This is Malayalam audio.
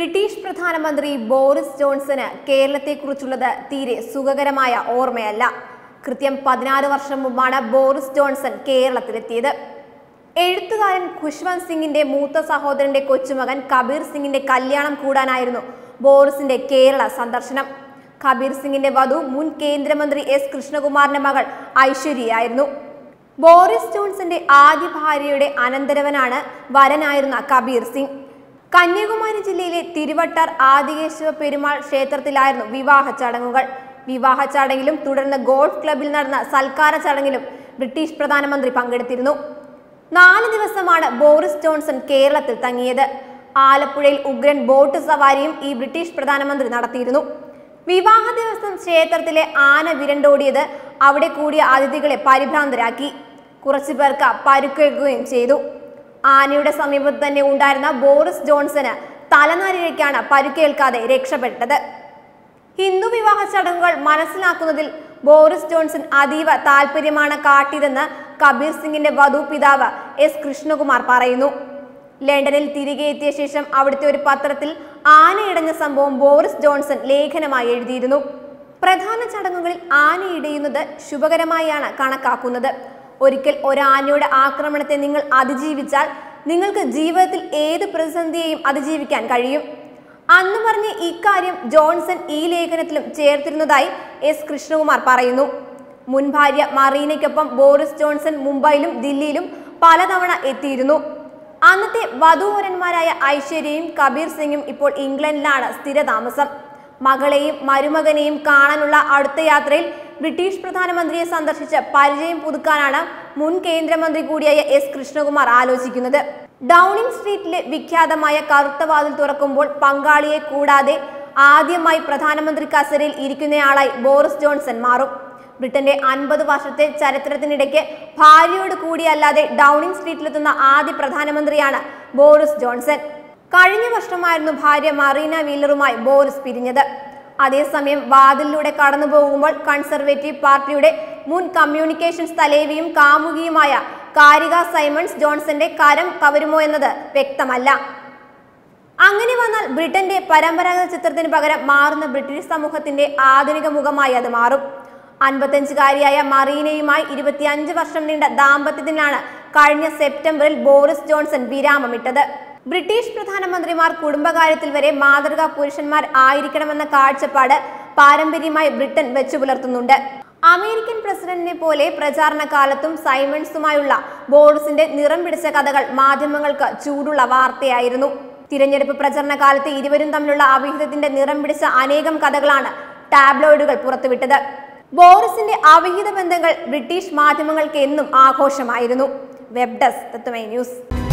ബ്രിട്ടീഷ് പ്രധാനമന്ത്രി ബോറിസ് ജോൺസന് കേരളത്തെക്കുറിച്ചുള്ളത് തീരെ സുഖകരമായ ഓർമ്മയല്ല കൃത്യം പതിനാറ് വർഷം മുമ്പാണ് ബോറിസ് ജോൺസൺ കേരളത്തിലെത്തിയത് എഴുത്തുകാരൻ ഖുഷ്വന്ത് സിംഗിന്റെ മൂത്ത സഹോദരന്റെ കൊച്ചുമകൻ കബീർ സിംഗിന്റെ കല്യാണം കൂടാനായിരുന്നു ബോറിസിന്റെ കേരള സന്ദർശനം കബീർ സിംഗിന്റെ വധു മുൻ കേന്ദ്രമന്ത്രി എസ് കൃഷ്ണകുമാറിന്റെ മകൾ ഐശ്വര്യയായിരുന്നു ബോറിസ് ജോൺസന്റെ ആദ്യ ഭാര്യയുടെ അനന്തരവനാണ് വരനായിരുന്ന കബീർ സിംഗ് കന്യാകുമാരി ജില്ലയിലെ തിരുവട്ടാർ ആദികേശവ പെരുമാൾ ക്ഷേത്രത്തിലായിരുന്നു വിവാഹ ചടങ്ങുകൾ വിവാഹ ചടങ്ങിലും തുടർന്ന് ഗോൾഫ് ക്ലബിൽ നടന്ന സൽക്കാര ചടങ്ങിലും ബ്രിട്ടീഷ് പ്രധാനമന്ത്രി പങ്കെടുത്തിരുന്നു നാല് ദിവസമാണ് ബോറിസ് ജോൺസൺ കേരളത്തിൽ തങ്ങിയത് ആലപ്പുഴയിൽ ഉഗ്രൻ ബോട്ട് സവാരിയും ഈ ബ്രിട്ടീഷ് പ്രധാനമന്ത്രി നടത്തിയിരുന്നു വിവാഹ ദിവസം ക്ഷേത്രത്തിലെ ആന വിരണ്ടോടിയത് അവിടെ കൂടിയ അതിഥികളെ പരിഭ്രാന്തരാക്കി കുറച്ചു പേർക്ക് പരുക്കേൽക്കുകയും ചെയ്തു ആനയുടെ സമീപത്ത് തന്നെ ഉണ്ടായിരുന്ന ബോറിസ് ജോൺസന് തലനാരിഴയ്ക്കാണ് പരുക്കേൽക്കാതെ രക്ഷപ്പെട്ടത് ഹിന്ദു വിവാഹ ചടങ്ങുകൾ മനസ്സിലാക്കുന്നതിൽ ബോറിസ് ജോൺസൺ അതീവ താല്പര്യമാണ് കാട്ടിയതെന്ന് കബീർ സിംഗിന്റെ വധു പിതാവ് എസ് കൃഷ്ണകുമാർ പറയുന്നു ലണ്ടനിൽ തിരികെ എത്തിയ ശേഷം അവിടുത്തെ ഒരു പത്രത്തിൽ ആനയിടഞ്ഞ സംഭവം ബോറിസ് ജോൺസൺ ലേഖനമായി എഴുതിയിരുന്നു പ്രധാന ചടങ്ങുകളിൽ ആനയിടയുന്നത് ശുഭകരമായാണ് കണക്കാക്കുന്നത് ഒരിക്കൽ ഒരാനയുടെ ആക്രമണത്തെ നിങ്ങൾ അതിജീവിച്ചാൽ നിങ്ങൾക്ക് ജീവിതത്തിൽ ഏത് പ്രതിസന്ധിയെയും അതിജീവിക്കാൻ കഴിയും അന്ന് പറഞ്ഞ ഇക്കാര്യം ജോൺസൺ ഈ ലേഖനത്തിലും ചേർത്തിരുന്നതായി എസ് കൃഷ്ണകുമാർ പറയുന്നു മുൻ ഭാര്യ മറീനയ്ക്കൊപ്പം ബോറിസ് ജോൺസൺ മുംബൈയിലും ദില്ലിയിലും പലതവണ എത്തിയിരുന്നു അന്നത്തെ വധൂവരന്മാരായ ഐശ്വര്യയും കബീർ സിംഗും ഇപ്പോൾ ഇംഗ്ലണ്ടിലാണ് സ്ഥിരതാമസം മകളെയും മരുമകനെയും കാണാനുള്ള അടുത്ത യാത്രയിൽ ബ്രിട്ടീഷ് പ്രധാനമന്ത്രിയെ സന്ദർശിച്ച് പരിചയം പുതുക്കാനാണ് മുൻ കേന്ദ്രമന്ത്രി കൂടിയായ എസ് കൃഷ്ണകുമാർ ആലോചിക്കുന്നത് ഡൗണിംഗ് സ്ട്രീറ്റിലെ വിഖ്യാതമായ കറുത്ത വാതിൽ തുറക്കുമ്പോൾ പങ്കാളിയെ കൂടാതെ ആദ്യമായി പ്രധാനമന്ത്രി കസേരയിൽ ഇരിക്കുന്നയാളായി ബോറിസ് ജോൺസൺ മാറും ബ്രിട്ടന്റെ അൻപത് വർഷത്തെ ചരിത്രത്തിനിടയ്ക്ക് ഭാര്യയോട് കൂടിയല്ലാതെ ഡൗണിംഗ് സ്ട്രീറ്റിലെത്തുന്ന ആദ്യ പ്രധാനമന്ത്രിയാണ് ബോറിസ് ജോൺസൺ കഴിഞ്ഞ വർഷമായിരുന്നു ഭാര്യ മറീന വീലറുമായി ബോറിസ് പിരിഞ്ഞത് അതേസമയം വാതിലിലൂടെ കടന്നു പോകുമ്പോൾ കൺസർവേറ്റീവ് പാർട്ടിയുടെ മുൻ കമ്മ്യൂണിക്കേഷൻസ് തലേവിയും കാമുകിയുമായ കാരിക സൈമൺസ് ജോൺസന്റെ കരം കവരുമോ എന്നത് വ്യക്തമല്ല അങ്ങനെ വന്നാൽ ബ്രിട്ടന്റെ പരമ്പരാഗത ചിത്രത്തിന് പകരം മാറുന്ന ബ്രിട്ടീഷ് സമൂഹത്തിന്റെ ആധുനിക മുഖമായി അത് മാറും അൻപത്തഞ്ചുകാരിയായ മറീനയുമായി ഇരുപത്തിയഞ്ച് വർഷം നീണ്ട ദാമ്പത്യത്തിനാണ് കഴിഞ്ഞ സെപ്റ്റംബറിൽ ബോറിസ് ജോൺസൺ വിരാമമിട്ടത് ബ്രിട്ടീഷ് പ്രധാനമന്ത്രിമാർ കുടുംബകാര്യത്തിൽ വരെ മാതൃകാ പുരുഷന്മാർ ആയിരിക്കണമെന്ന കാഴ്ചപ്പാട് പാരമ്പര്യമായി ബ്രിട്ടൻ വെച്ചു പുലർത്തുന്നുണ്ട് അമേരിക്കൻ പ്രസിഡന്റിനെ പോലെ പ്രചാരണ കാലത്തും സൈമൺസുമായുള്ള ബോറിസിന്റെ നിറം പിടിച്ച കഥകൾ മാധ്യമങ്ങൾക്ക് ചൂടുള്ള വാർത്തയായിരുന്നു തിരഞ്ഞെടുപ്പ് പ്രചരണ കാലത്ത് ഇരുവരും തമ്മിലുള്ള അവിഹിതത്തിന്റെ നിറം പിടിച്ച അനേകം കഥകളാണ് ടാബ്ലോയിഡുകൾ പുറത്തുവിട്ടത് ബോറിസിന്റെ അവിഹിത ബന്ധങ്ങൾ ബ്രിട്ടീഷ് മാധ്യമങ്ങൾക്ക് എന്നും ആഘോഷമായിരുന്നു വെബ് ഡെസ്ക് തത്വമൈ ന്യൂസ്